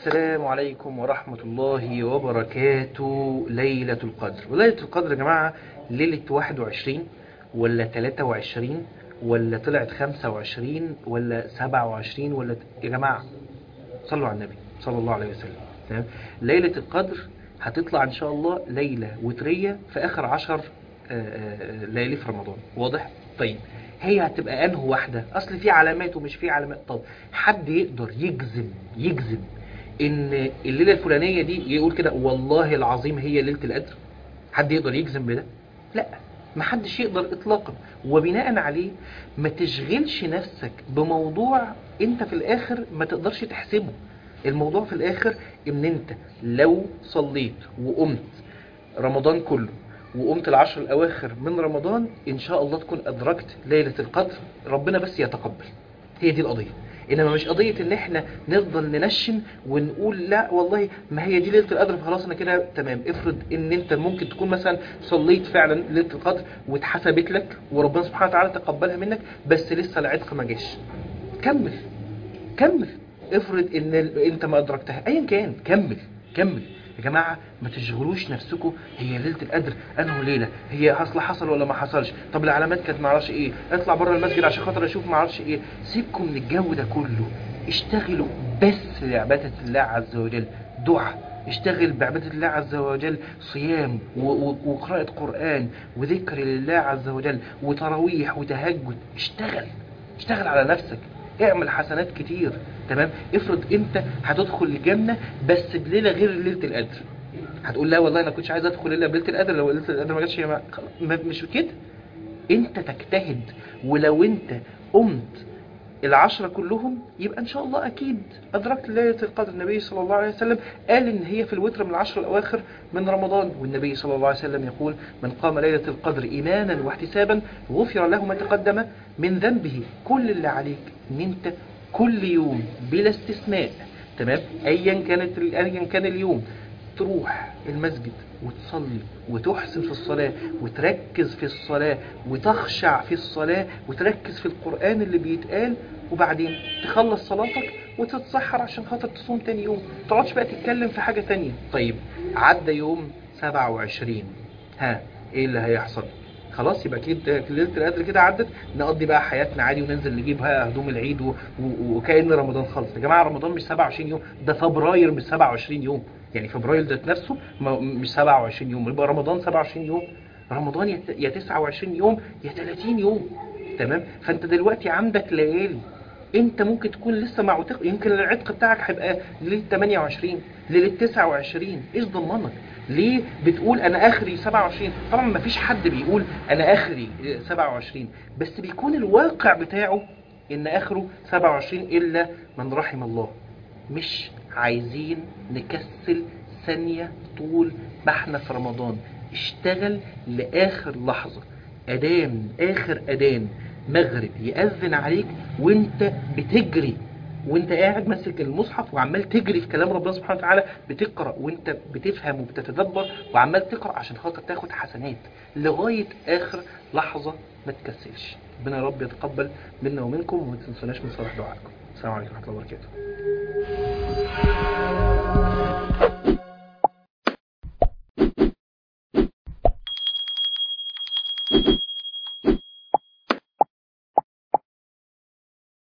السلام عليكم ورحمة الله وبركاته ليلة القدر وليلة القدر يا جماعة ليلة 21 ولا 23 ولا طلعت 25 ولا 27 ولا يا جماعة صلوا على النبي صلى الله عليه وسلم تمام ليلة القدر هتطلع ان شاء الله ليلة وترية في اخر عشر ليالي في رمضان واضح طيب هي هتبقى انه واحدة اصل في علامات ومش في علامات طب حد يقدر يجزم يجزم ان الليلة الفلانية دي يقول كده والله العظيم هي ليلة القدر حد يقدر يجزم بده لا ما حدش يقدر اطلاقا وبناء عليه ما تشغلش نفسك بموضوع انت في الاخر ما تقدرش تحسبه الموضوع في الاخر ان انت لو صليت وقمت رمضان كله وقمت العشر الاواخر من رمضان ان شاء الله تكون ادركت ليلة القدر ربنا بس يتقبل هي دي القضية انما مش قضية ان احنا نفضل ننشن ونقول لا والله ما هي دي ليلة القدر فخلاص انا كده تمام افرض ان انت ممكن تكون مثلا صليت فعلا ليلة القدر واتحسبت لك وربنا سبحانه وتعالى تقبلها منك بس لسه العتق ما جاش كمل كمل افرض ان انت ما ادركتها ايا كان كمل كمل يا جماعة ما تشغلوش نفسكم هي ليلة القدر انه ليلة هي اصل حصل ولا ما حصلش طب العلامات كانت ما اعرفش ايه اطلع بره المسجد عشان خاطر اشوف ما اعرفش ايه سيبكم من الجو ده كله اشتغلوا بس لعبادة الله عز وجل دعاء اشتغل بعبادة الله عز وجل صيام وقراءة قرآن وذكر لله عز وجل وتراويح وتهجد اشتغل اشتغل على نفسك اعمل حسنات كتير تمام افرض انت هتدخل الجنة بس بليلة غير ليلة القدر هتقول لا والله انا كنتش عايز ادخل الا بليلة القدر لو ليلة القدر ما جاتش ما... مش كده انت تجتهد ولو انت قمت العشرة كلهم يبقى ان شاء الله اكيد ادركت ليلة القدر النبي صلى الله عليه وسلم قال ان هي في الوتر من العشر الاواخر من رمضان والنبي صلى الله عليه وسلم يقول من قام ليلة القدر ايمانا واحتسابا غفر له ما تقدم من ذنبه كل اللي عليك ان انت كل يوم بلا استثناء تمام ايا كانت ايا كان اليوم تروح المسجد وتصلي وتحسن في الصلاة وتركز في الصلاة وتخشع في الصلاة وتركز في القرآن اللي بيتقال وبعدين تخلص صلاتك وتتسحر عشان خاطر تصوم تاني يوم تقعدش بقى تتكلم في حاجة تانية طيب عدى يوم 27 ها ايه اللي هيحصل خلاص يبقى كده ليله القدر كده عدت نقضي بقى حياتنا عادي وننزل نجيب بقى هدوم العيد و... و... وكأن رمضان خلص يا جماعه رمضان مش 27 يوم ده فبراير مش 27 يوم يعني فبراير ذات نفسه مش 27 يوم يبقى رمضان 27 يوم رمضان يا يا 29 يوم يا 30 يوم تمام فانت دلوقتي عندك ليالي انت ممكن تكون لسه مع عتق يمكن العتق بتاعك هيبقى ليله 28 ليله 29 ايش ضمنك ليه بتقول انا اخري 27 طبعا ما فيش حد بيقول انا اخري 27 بس بيكون الواقع بتاعه ان اخره 27 الا من رحم الله مش عايزين نكسل ثانية طول ما احنا في رمضان اشتغل لاخر لحظة ادان اخر ادان مغرب يأذن عليك وانت بتجري وانت قاعد ماسك المصحف وعمال تجري في كلام ربنا سبحانه وتعالى بتقرأ وانت بتفهم وبتتدبر وعمال تقرأ عشان خاطر تاخد حسنات لغاية اخر لحظة ما تكسلش ربنا يا رب يتقبل منا ومنكم وما تنسوناش من صالح دعائكم السلام عليكم ورحمة الله وبركاته